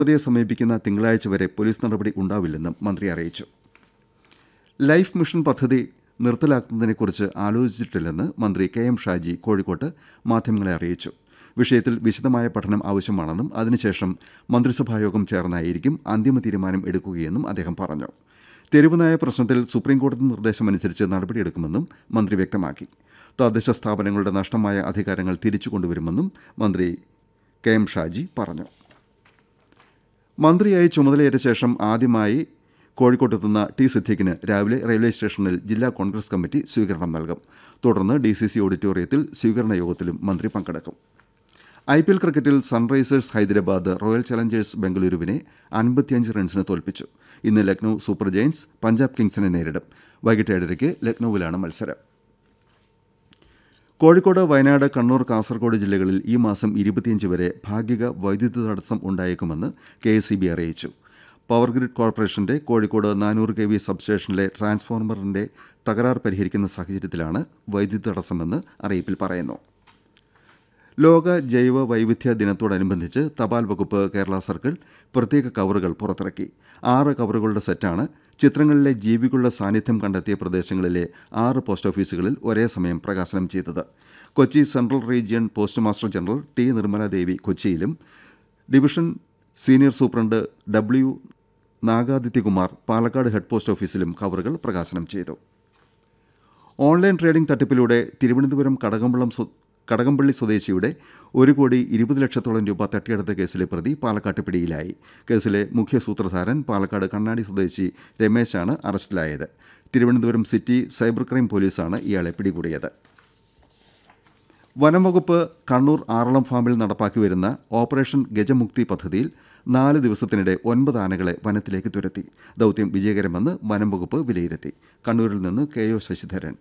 കോടതിയെ സമീപിക്കുന്ന തിങ്കളാഴ്ച വരെ പോലീസ് നടപടി ഉണ്ടാവില്ലെന്നും മന്ത്രി അറിയിച്ചു ലൈഫ് മിഷൻ പദ്ധതി നിർത്തലാക്കുന്നതിനെക്കുറിച്ച് ആലോചിച്ചിട്ടില്ലെന്ന് മന്ത്രി കെ എം ഷാജി കോഴിക്കോട്ട് മാധ്യമങ്ങളെ അറിയിച്ചു വിഷയത്തിൽ വിശദമായ പഠനം ആവശ്യമാണെന്നും അതിനുശേഷം മന്ത്രിസഭായോഗം ചേർന്നായിരിക്കും അന്തിമ തീരുമാനം എടുക്കുകയെന്നും അദ്ദേഹം പറഞ്ഞു തെരുവുനായ പ്രശ്നത്തിൽ സുപ്രീംകോടതി നിർദ്ദേശമനുസരിച്ച് നടപടിയെടുക്കുമെന്നും മന്ത്രി വ്യക്തമാക്കി തദ്ദേശ സ്ഥാപനങ്ങളുടെ നഷ്ടമായ അധികാരങ്ങൾ തിരിച്ചു കൊണ്ടുവരുമെന്നും മന്ത്രി കെ എം ഷാജി പറഞ്ഞു മന്ത്രിയായി ചുമതലയേറ്റ ശേഷം ആദ്യമായി കോഴിക്കോട്ടെത്തുന്ന ടി സിദ്ദീഖിന് രാവിലെ റെയിൽവേ സ്റ്റേഷനിൽ ജില്ലാ കോൺഗ്രസ് കമ്മിറ്റി സ്വീകരണം നൽകും തുടർന്ന് ഡി സി സി ഓഡിറ്റോറിയത്തിൽ സ്വീകരണ യോഗത്തിലും മന്ത്രി പങ്കെടുക്കും ഐ പി എൽ ക്രിക്കറ്റിൽ സൺറൈസേഴ്സ് ഹൈദരാബാദ് റോയൽ ചലഞ്ചേഴ്സ് ബംഗളൂരുവിനെ അൻപത്തിയഞ്ച് റൺസിന് തോൽപ്പിച്ചു ഇന്ന് ലക്നൌ സൂപ്പർ ജയൻസ് പഞ്ചാബ് കിങ്സിനെ നേരിടും വൈകിട്ട് ഏഴരയ്ക്ക് ലക്നൌവിലാണ് മത്സരം കോഴിക്കോട് വയനാട് കണ്ണൂർ കാസർഗോഡ് ജില്ലകളിൽ ഈ മാസം ഇരുപത്തിയഞ്ച് വരെ ഭാഗിക വൈദ്യുതി തടസ്സം ഉണ്ടായേക്കുമെന്ന് കെ എസ് അറിയിച്ചു പവർ ഗ്രിഡ് കോർപ്പറേഷന്റെ കോഴിക്കോട് നാനൂറ് കെ വി സബ്സ്റ്റേഷനിലെ ട്രാൻസ്ഫോർമറിന്റെ തകരാർ പരിഹരിക്കുന്ന സാഹചര്യത്തിലാണ് വൈദ്യുതി തടസ്സമെന്ന് അറിയിപ്പിൽ പറയുന്നു ലോക ജൈവ വൈവിധ്യ ദിനത്തോടനുബന്ധിച്ച് തപാൽ വകുപ്പ് കേരള സർക്കിൾ പ്രത്യേക കവറുകൾ പുറത്തിറക്കി ആറ് കവറുകളുടെ സെറ്റാണ് ചിത്രങ്ങളിലെ ജീവികളുടെ സാന്നിധ്യം കണ്ടെത്തിയ പ്രദേശങ്ങളിലെ ആറ് പോസ്റ്റ് ഓഫീസുകളിൽ ഒരേ സമയം പ്രകാശനം ചെയ്തത് Kochi central region post master general T Nirmaladevi കൊച്ചിയിലും division senior superintendent W Nagadityakumar Palakkad head post ഓഫീസിലും കവറുകൾ പ്രകാശനം ചെയ്തു ഓൺലൈൻ ട്രേഡിംഗ് തട്ടിപ്പിലൂടെ തിരുവനന്തപുരം കടകമ്പള്ളം സ്വ- കടകംപള്ളി സ്വദേശിയുടെ ഒരു കോടി ഇരുപത് ലക്ഷത്തോളം രൂപ തട്ടിയെടുത്ത കേസിലെ പ്രതി പാലക്കാട്ട് പിടിയിലായി കേസിലെ മുഖ്യ സൂത്രധാരൻ പാലക്കാട് കണ്ണാടി സ്വദേശി രമേശാണ് അറസ്റ്റിലായത് തിരുവനന്തപുരം സിറ്റി സൈബർ ക്രൈം പോലീസാണ് ഇയാളെ പിടികൂടിയത് വനംവകുപ്പ് കണ്ണൂർ ആറളം ഫാമിൽ നടപ്പാക്കി വരുന്ന ഓപ്പറേഷൻ ഗജമുക്തി പദ്ധതിയിൽ നാല് ദിവസത്തിനിടെ ഒൻപത് ആനകളെ വനത്തിലേക്ക് തുരത്തി ദൌത്യം വിജയകരമെന്ന് വനംവകുപ്പ് വിലയിരുത്തി കണ്ണൂരിൽ നിന്ന് കെ ഒ ശശിധരൻ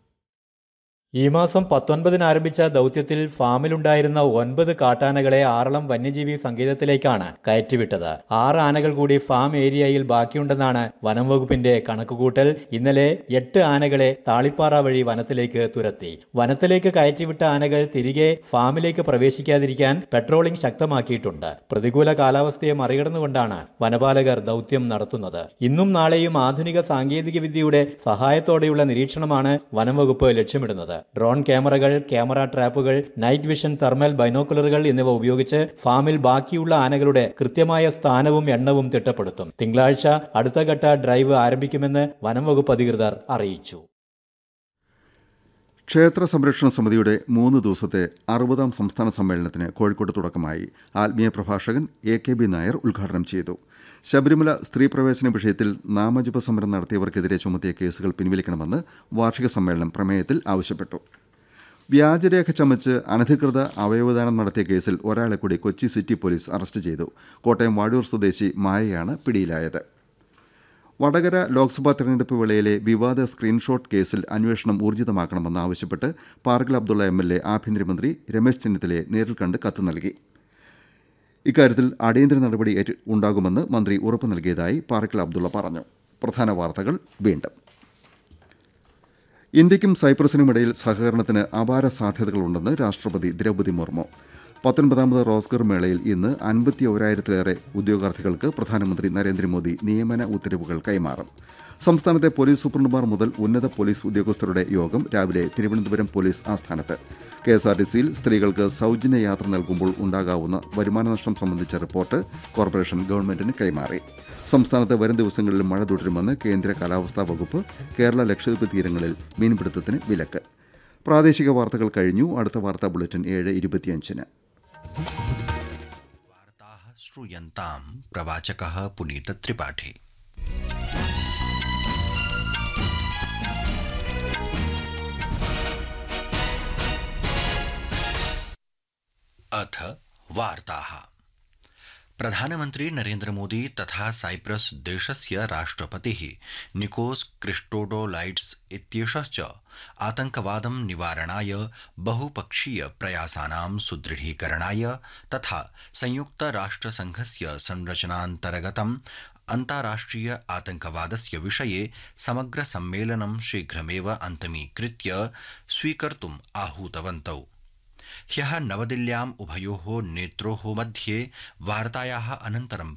ഈ മാസം പത്തൊൻപതിന് ആരംഭിച്ച ദൗത്യത്തിൽ ഫാമിലുണ്ടായിരുന്ന ഒൻപത് കാട്ടാനകളെ ആറളം വന്യജീവി സങ്കേതത്തിലേക്കാണ് കയറ്റിവിട്ടത് ആറ് ആനകൾ കൂടി ഫാം ഏരിയയിൽ ബാക്കിയുണ്ടെന്നാണ് വനം വകുപ്പിന്റെ കണക്കുകൂട്ടൽ ഇന്നലെ എട്ട് ആനകളെ താളിപ്പാറ വഴി വനത്തിലേക്ക് തുരത്തി വനത്തിലേക്ക് കയറ്റിവിട്ട ആനകൾ തിരികെ ഫാമിലേക്ക് പ്രവേശിക്കാതിരിക്കാൻ പെട്രോളിംഗ് ശക്തമാക്കിയിട്ടുണ്ട് പ്രതികൂല കാലാവസ്ഥയെ മറികടന്നുകൊണ്ടാണ് വനപാലകർ ദൗത്യം നടത്തുന്നത് ഇന്നും നാളെയും ആധുനിക സാങ്കേതിക വിദ്യയുടെ സഹായത്തോടെയുള്ള നിരീക്ഷണമാണ് വനംവകുപ്പ് ലക്ഷ്യമിടുന്നത് ഡ്രോൺ ക്യാമറകൾ ക്യാമറ ട്രാപ്പുകൾ നൈറ്റ് വിഷൻ തെർമൽ ബൈനോക്കുലറുകൾ എന്നിവ ഉപയോഗിച്ച് ഫാമിൽ ബാക്കിയുള്ള ആനകളുടെ കൃത്യമായ സ്ഥാനവും എണ്ണവും തിട്ടപ്പെടുത്തും തിങ്കളാഴ്ച അടുത്ത ഘട്ട ഡ്രൈവ് ആരംഭിക്കുമെന്ന് വനംവകുപ്പ് അധികൃതർ അറിയിച്ചു ക്ഷേത്ര സംരക്ഷണ സമിതിയുടെ മൂന്ന് ദിവസത്തെ അറുപതാം സംസ്ഥാന സമ്മേളനത്തിന് കോഴിക്കോട് തുടക്കമായി ആത്മീയ പ്രഭാഷകൻ എ കെ ബി നായർ ഉദ്ഘാടനം ചെയ്തു ശബരിമല സ്ത്രീ പ്രവേശന വിഷയത്തിൽ നാമജപ സമരം നടത്തിയവർക്കെതിരെ ചുമത്തിയ കേസുകൾ പിൻവലിക്കണമെന്ന് വാർഷിക സമ്മേളനം പ്രമേയത്തിൽ ആവശ്യപ്പെട്ടു വ്യാജരേഖ ചമച്ച് അനധികൃത അവയവദാനം നടത്തിയ കേസിൽ ഒരാളെ കൂടി കൊച്ചി സിറ്റി പോലീസ് അറസ്റ്റ് ചെയ്തു കോട്ടയം വാഴൂർ സ്വദേശി മായയാണ് പിടിയിലായത് വടകര ലോക്സഭാ തെരഞ്ഞെടുപ്പ് വേളയിലെ വിവാദ സ്ക്രീൻഷോട്ട് കേസിൽ അന്വേഷണം ഊർജിതമാക്കണമെന്ന് ആവശ്യപ്പെട്ട് പാർക്കിൽ അബ്ദുള്ള എം എൽ എ ആഭ്യന്തരമന്ത്രി രമേശ് ചെന്നിത്തലയെ നേരിൽ കണ്ട് കത്ത് നൽകി ഇക്കാര്യത്തിൽ അടിയന്തര നടപടി ഏറ്റ- ഉണ്ടാകുമെന്ന് മന്ത്രി ഉറപ്പു നൽകിയതായി പാർക്കിൽ അബ്ദുള്ള പറഞ്ഞു പ്രധാന വാർത്തകൾ വീണ്ടും ഇന്ത്യക്കും സൈപ്രസിനുമിടയിൽ സഹകരണത്തിന് അപാര സാധ്യതകളുണ്ടെന്ന് രാഷ്ട്രപതി ദ്രൗപദി മുർമു പത്തൊൻപതാമത് റോസ്ഗർ മേളയിൽ ഇന്ന് അൻപത്തി ഒരായിരത്തിലേറെ ഉദ്യോഗാർത്ഥികൾക്ക് പ്രധാനമന്ത്രി നരേന്ദ്രമോദി നിയമന ഉത്തരവുകൾ കൈമാറും സംസ്ഥാനത്തെ പോലീസ് സൂപ്രണ്ടുമാർ മുതൽ ഉന്നത പോലീസ് ഉദ്യോഗസ്ഥരുടെ യോഗം രാവിലെ തിരുവനന്തപുരം പോലീസ് ആസ്ഥാനത്ത് കെ എസ് ആർ ടി സിയിൽ സ്ത്രീകൾക്ക് സൗജന്യ യാത്ര നൽകുമ്പോൾ ഉണ്ടാകാവുന്ന വരുമാന നഷ്ടം സംബന്ധിച്ച റിപ്പോർട്ട് കോർപ്പറേഷൻ ഗവൺമെന്റിന് കൈമാറി സംസ്ഥാനത്ത് വരും ദിവസങ്ങളിൽ മഴ തുടരുമെന്ന് കേന്ദ്ര കാലാവസ്ഥാ വകുപ്പ് കേരള ലക്ഷദ്വീപ് തീരങ്ങളിൽ മീൻപിടുത്തത്തിന് വിലക്ക് പ്രാദേശിക വാർത്തകൾ കഴിഞ്ഞു അടുത്ത വാർത്താ ബുള്ളറ്റിൻ ഏഴ് ഇരുപത്തിയഞ്ചിന് वार्ताः श्रूयन्तां प्रवाचकः पुनीतत्रिपाठी अथ वार्ताः प्रधानमन्त्री नरेन्द्रमोदी तथा साइप्रस देशस्य राष्ट्रपतिः निकोस क्रिस्टोडोलाइट्स इत्येषः च आतङ्कवादं निवारणाय बहुपक्षीय प्रयासानां सुदृढीकरणाय तथा संयुक्तराष्ट्रसङ्घस्य संरचनान्तर्गतम् अन्ताराष्ट्रिय आतङ्कवादस्य विषये समग्रसम्मेलनं शीघ्रमेव अन्तमीकृत्य स्वीकर्तुम् आहूतवन्तौ ह्यः नवदिल्ल्याम् उभयोः नेत्रोः मध्ये वार्तायाः अनन्तरं